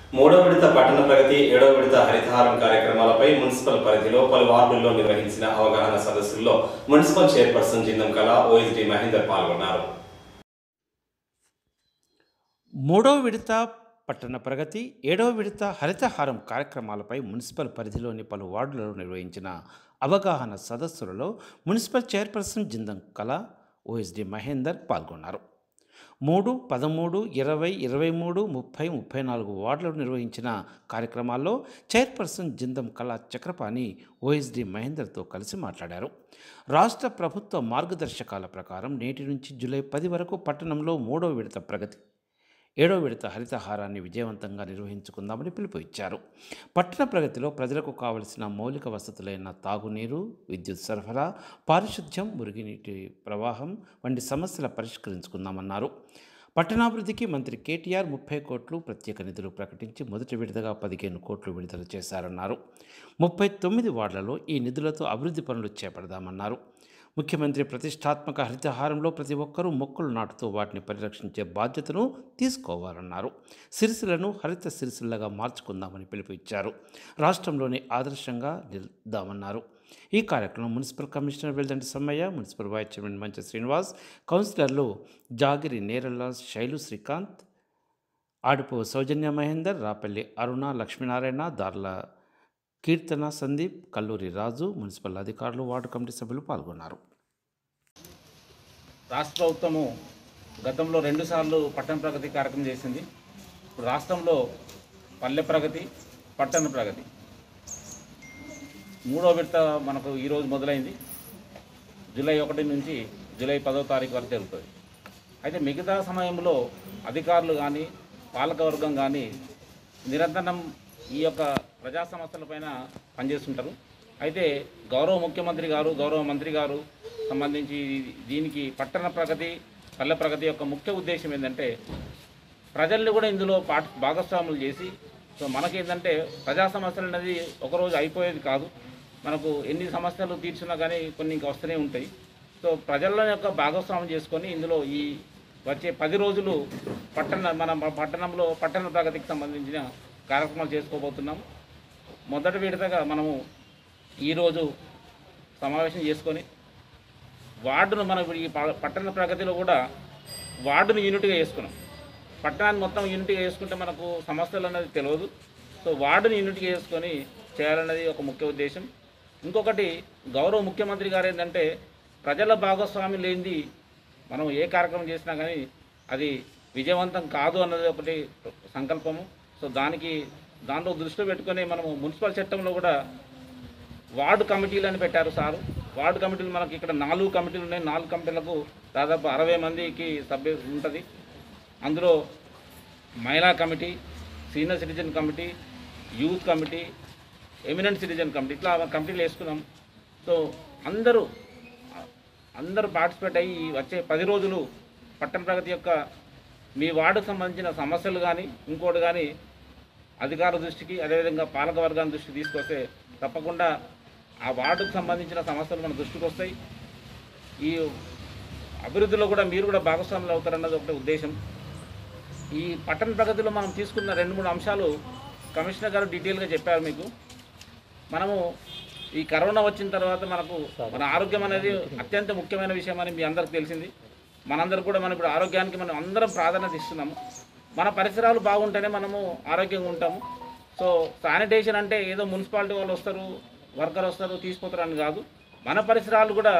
మూడో విడత పట్టణ ప్రగతి ఏడో విడత హరితహారం కార్యక్రమాలపై మున్సిపల్ పరిధిలో పలు వార్డుల్లో నిర్వహించిన అవగాహన సదస్సుల్లో మున్సిపల్ చైర్పర్సన్ జిందం కళ ఓఎస్డి మహేందర్ పాల్గొన్నారు మూడో విడత పట్టణ ప్రగతి ఏడో విడత హరితహారం కార్యక్రమాలపై మున్సిపల్ పరిధిలోని పలు వార్డులలో నిర్వహించిన అవగాహన సదస్సులలో మున్సిపల్ చైర్పర్సన్ జిందం కళ ఓఎస్డి మహేందర్ పాల్గొన్నారు మూడు పదమూడు ఇరవై ఇరవై మూడు ముప్పై ముప్పై నాలుగు వార్డులలో నిర్వహించిన కార్యక్రమాల్లో చైర్పర్సన్ జిందం కళ చక్రపాణి ఓఎస్డి మహేందర్తో కలిసి మాట్లాడారు రాష్ట్ర ప్రభుత్వ మార్గదర్శకాల ప్రకారం నేటి నుంచి జూలై పది వరకు పట్టణంలో మూడో విడత ప్రగతి ఏడో విడత హరితహారాన్ని విజయవంతంగా నిర్వహించుకుందామని పిలుపు ఇచ్చారు పట్టణ ప్రగతిలో ప్రజలకు కావలసిన మౌలిక వసతులైన తాగునీరు విద్యుత్ సరఫరా పారిశుద్ధ్యం మురుగునీటి ప్రవాహం వంటి సమస్యల పరిష్కరించుకుందామన్నారు పట్టణాభివృద్ధికి మంత్రి కేటీఆర్ ముప్పై కోట్లు ప్రత్యేక నిధులు ప్రకటించి మొదటి విడతగా పదిహేను కోట్లు విడుదల చేశారన్నారు ముప్పై తొమ్మిది వార్డులలో ఈ నిధులతో అభివృద్ధి పనులు చేపడదామన్నారు ముఖ్యమంత్రి ప్రతిష్టాత్మక హరితహారంలో ప్రతి ఒక్కరూ మొక్కలు నాటుతూ వాటిని పరిరక్షించే బాధ్యతను తీసుకోవాలన్నారు సిరిసిలను హరిత సిరిసిల్లగా మార్చుకుందామని పిలుపు ఇచ్చారు రాష్ట్రంలోని ఆదర్శంగా నిలుద్దామన్నారు ఈ కార్యక్రమం municipal commissioner Veldanti Sammaiah municipal vice chairman Mancha Srinivas కౌన్సిలర్లు జాగిరి నేరల్ల శైలు శ్రీకాంత్ ఆడిపో సౌజన్య మహేందర్ రాపల్లి అరుణ లక్ష్మీనారాయణ దార్ల కీర్తన సందీప్ కల్లూరి రాజు మున్సిపల్ అధికారులు వార్డు కమిటీ సభ్యులు పాల్గొన్నారు రాష్ట్ర ప్రభుత్వము గతంలో రెండుసార్లు పట్టణ ప్రగతి కార్యక్రమం చేసింది ఇప్పుడు రాష్ట్రంలో పల్లె ప్రగతి పట్టణ ప్రగతి మూడో విడత మనకు ఈరోజు మొదలైంది జూలై ఒకటి నుంచి జూలై పదో తారీఖు వరకు జరుగుతుంది అయితే మిగతా సమయంలో అధికారులు కానీ పాలకవర్గం కానీ నిరంతరం ఈ యొక్క ప్రజా సమస్యలపైన పనిచేస్తుంటారు అయితే గౌరవ ముఖ్యమంత్రి గారు గౌరవ మంత్రి గారు సంబంధించి దీనికి పట్టణ ప్రగతి పల్లె ప్రగతి యొక్క ముఖ్య ఉద్దేశం ఏంటంటే ప్రజల్ని కూడా ఇందులో పాట భాగస్వాములు చేసి సో మనకేంటంటే ప్రజా సమస్యలు అనేది ఒకరోజు అయిపోయేది కాదు మనకు ఎన్ని సమస్యలు తీర్చినా కానీ కొన్ని ఇంకా వస్తూనే ఉంటాయి సో ప్రజల యొక్క భాగస్వామ్యం చేసుకొని ఇందులో ఈ వచ్చే పది రోజులు పట్టణ మన పట్టణంలో పట్టణ ప్రగతికి సంబంధించిన కార్యక్రమాలు చేసుకోబోతున్నాం మొదటి విడతగా మనము ఈరోజు సమావేశం చేసుకొని వార్డును మనం ఇప్పుడు ఈ ప- పట్టణ ప్రగతిలో కూడా వార్డును యూనిట్గా చేసుకున్నాం పట్టణాన్ని మొత్తం యూనిట్గా చేసుకుంటే మనకు సమస్యలు అనేది తెలియదు సో వార్డుని యూనిట్గా చేసుకొని చేయాలన్నది ఒక ముఖ్య ఉద్దేశం ఇంకొకటి గౌరవ ముఖ్యమంత్రి గారు ఏంటంటే ప్రజల భాగస్వామ్యం లేనిది మనం ఏ కార్యక్రమం చేసినా కానీ అది విజయవంతం కాదు అన్నది ఒకటి సంకల్పము సో దానికి దాంట్లో దృష్టిలో పెట్టుకొని మనము మున్సిపల్ చట్టంలో కూడా వార్డు కమిటీలు అని పెట్టారు సారు వార్డు కమిటీలు మనకి ఇక్కడ నాలుగు కమిటీలు ఉన్నాయి నాలుగు కమిటీలకు దాదాపు అరవై మందికి సభ్యు ఉంటుంది అందులో మహిళా committee senior citizen committee youth committee eminent citizen committee ఇట్లా కమిటీలు వేసుకున్నాం సో అందరూ అందరూ పార్టిసిపేట్ అయ్యి ఈ వచ్చే పది రోజులు పట్టణ ప్రగతి యొక్క మీ వార్డుకు సంబంధించిన సమస్యలు కానీ ఇంకోటి కానీ అధికార దృష్టికి అదేవిధంగా పాలక వర్గాన్ని దృష్టికి తీసుకొస్తే తప్పకుండా ఆ వార్డుకు సంబంధించిన సమస్యలు మన దృష్టికి వస్తాయి ఈ అభివృద్ధిలో కూడా మీరు కూడా భాగస్వాములు అవుతారన్నది ఒకటి ఉద్దేశం ఈ పట్టణ ప్రగతిలో మనం తీసుకున్న రెండు మూడు అంశాలు కమిషనర్ గారు డీటెయిల్గా చెప్పారు మీకు మనము ఈ కరోనా వచ్చిన తర్వాత మనకు మన ఆరోగ్యం అనేది అత్యంత ముఖ్యమైన విషయం అని మీ అందరికి తెలిసింది మనందరూ కూడా మనం ఇప్పుడు ఆరోగ్యానికి మనం అందరం ప్రాధాన్యత ఇస్తున్నాము మన పరిసరాలు బాగుంటేనే మనము ఆరోగ్యంగా ఉంటాము సో శానిటేషన్ అంటే ఏదో మున్సిపాలిటీ వాళ్ళు వస్తారు వర్కర్ వస్తారు తీసుకుపోతారు అని కాదు మన పరిసరాలు కూడా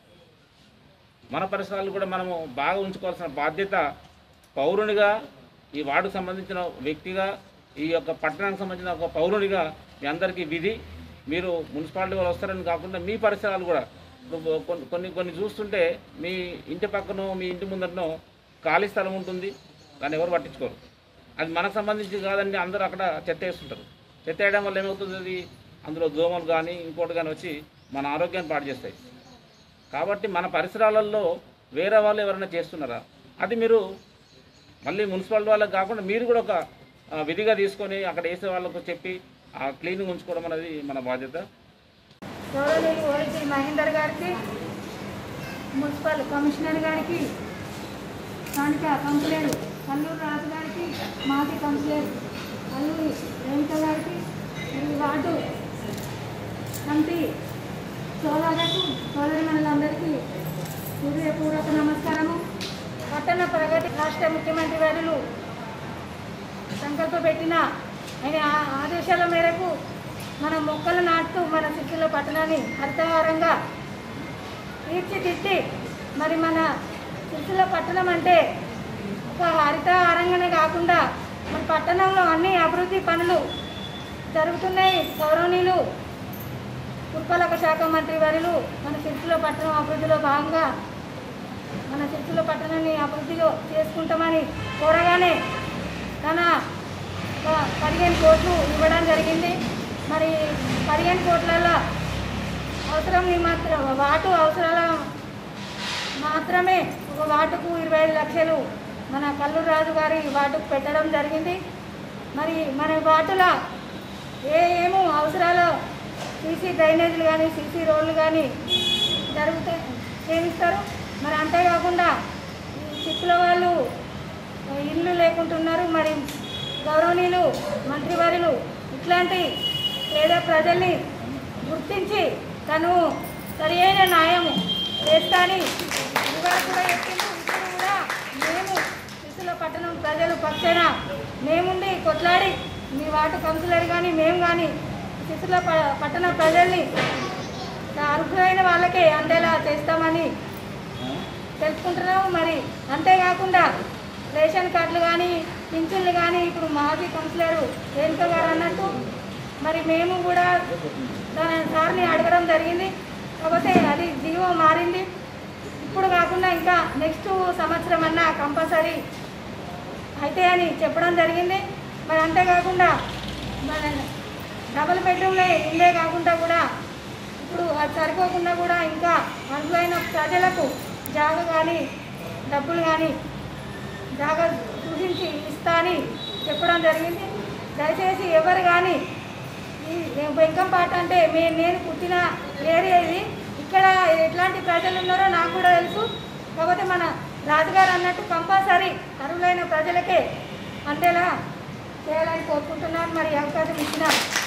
మన పరిసరాలు కూడా మనము బాగా ఉంచుకోవాల్సిన బాధ్యత పౌరునిగా ఈ వార్డుకు సంబంధించిన వ్యక్తిగా ఈ యొక్క పట్టణానికి సంబంధించిన ఒక పౌరునిగా మీ అందరికీ విధి మీరు మున్సిపాలిటీ వాళ్ళు వస్తారని కాకుండా మీ పరిసరాలు కూడా ఇప్పుడు కొన్ని కొన్ని కొన్ని చూస్తుంటే మీ ఇంటి పక్కనో మీ ఇంటి ముందరనో ఖాళీ స్థలం ఉంటుంది దాన్ని ఎవరు పట్టించుకోరు అది మనకు సంబంధించి కాదండి అందరూ అక్కడ చెత్త వేస్తుంటారు చెత్త వేయడం వల్ల ఏమవుతుంది అది అందులో దోమలు కానీ ఇంకోటి కానీ వచ్చి మన ఆరోగ్యాన్ని పాడు చేస్తాయి కాబట్టి మన పరిసరాలలో వేరే వాళ్ళు ఎవరైనా చేస్తున్నారా అది మీరు మళ్ళీ మున్సిపాలిటీ వాళ్ళకి కాకుండా మీరు కూడా ఒక ఆ, విధిగా తీసుకొని అక్కడ వేసే వాళ్ళకు చెప్పి ఆ క్లీనింగ్ ఉంచుకోవడం అనేది మన బాధ్యత గౌరవనీయులు ఓఎస్డీ మహేందర్ గారికి మున్సిపల్ కమిషనర్ గారికి స్థానిక కౌన్సిలర్ కల్లూరు రాజు గారికి మాజీ కౌన్సిలర్ కల్లూరి వార్డు కమిటీ సోదరులకు సోదరి మనులందరికీ హృదయపూర్వక నమస్కారము పట్టణ ప్రగతి రాష్ట్ర ముఖ్యమంత్రి వర్యులు సంకల్ప పెట్టిన ఆయన ఆ- ఆదేశాల మేరకు మన మొక్కలు నాటుతూ మన సిక్కుల పట్టణాన్ని హరితహారంగా తీర్చిదిద్ది మరి మన సిరిసిల్ల పట్టణం అంటే ఒక హరితహారంగానే కాకుండా మన పట్టణంలో అన్ని అభివృద్ధి పనులు జరుగుతున్నాయి గౌరవనీయులు పురపాలక శాఖ మంత్రి వారిలు మన సిరిసిల్ల పట్టణం అభివృద్ధిలో భాగంగా మన సిరిసిల్ల పట్టణాన్ని అభివృద్ధిలో చేసుకుంటామని కోరగానే తన ఒక పదిహేను కోట్లు ఇవ్వడం జరిగింది మరి పదిహేను కోట్లలో అవసరం మాత్రం వాటు అవసరాల మాత్రమే ఒక వాటుకు ఇరవై ఐదు లక్షలు మన కల్లూరు రాజు గారి వాటుకు పెట్టడం జరిగింది మరి మన వాటుల ఏ ఏమో అవసరాలు సీసీ డ్రైనేజీలు కానీ సీసీ రోడ్లు కానీ జరుగుతాయి చేయిస్తారు మరి అంతేకాకుండా ఈ చిక్కుల వాళ్ళు ఇల్లు లేకుంటున్నారు మరి గౌరవనీయులు మంత్రివర్యులు ఇట్లాంటి పేద ప్రజల్ని గుర్తించి తను సరి అయిన న్యాయం చేస్తాని ఇవాళ కూడా చెప్పిండు ఇప్పుడు కూడా మేము శిశుల పట్టణం ప్రజలు పక్షాన మేముండి కొట్లాడి మీ వార్డు కౌన్సిలర్ కానీ మేము కానీ శిశుల ప- పట్టణ ప్రజల్ని అర్హులైన వాళ్ళకే అందేలా చేస్తామని తెలుసుకుంటున్నాము మరి అంతేకాకుండా రేషన్ కార్డులు కానీ పింఛన్లు కానీ ఇప్పుడు మాజీ కౌన్సిలర్ రేణుక గారు అన్నట్టు మరి మేము కూడా దాని సార్ని అడగడం జరిగింది కాకపోతే అది జీవో మారింది ఇప్పుడు కాకుండా ఇంకా నెక్స్ట్ సంవత్సరం అన్నా కంపల్సరీ అయితే అని చెప్పడం జరిగింది మరి అంతేకాకుండా మన డబుల్ బెడ్రూమ్లే ఇల్లే కాకుండా కూడా ఇప్పుడు అది సరిపోకుండా కూడా ఇంకా అనులైన ప్రజలకు జాగ కానీ డబ్బులు కానీ జాగ సూచించి ఇస్తా అని చెప్పడం జరిగింది దయచేసి ఎవరు కానీ ఈ బెంకంపాట అంటే మే నేను పుట్టిన ఏరియా ఇది ఇక్కడ ఎట్లాంటి ప్రజలు ఉన్నారో నాకు కూడా తెలుసు కాకపోతే మన రాజుగారు అన్నట్టు కంపల్సరీ అర్హులైన ప్రజలకే అందేలా చేయాలని కోరుకుంటున్నాను మరి ఈ అవకాశం ఇచ్చిన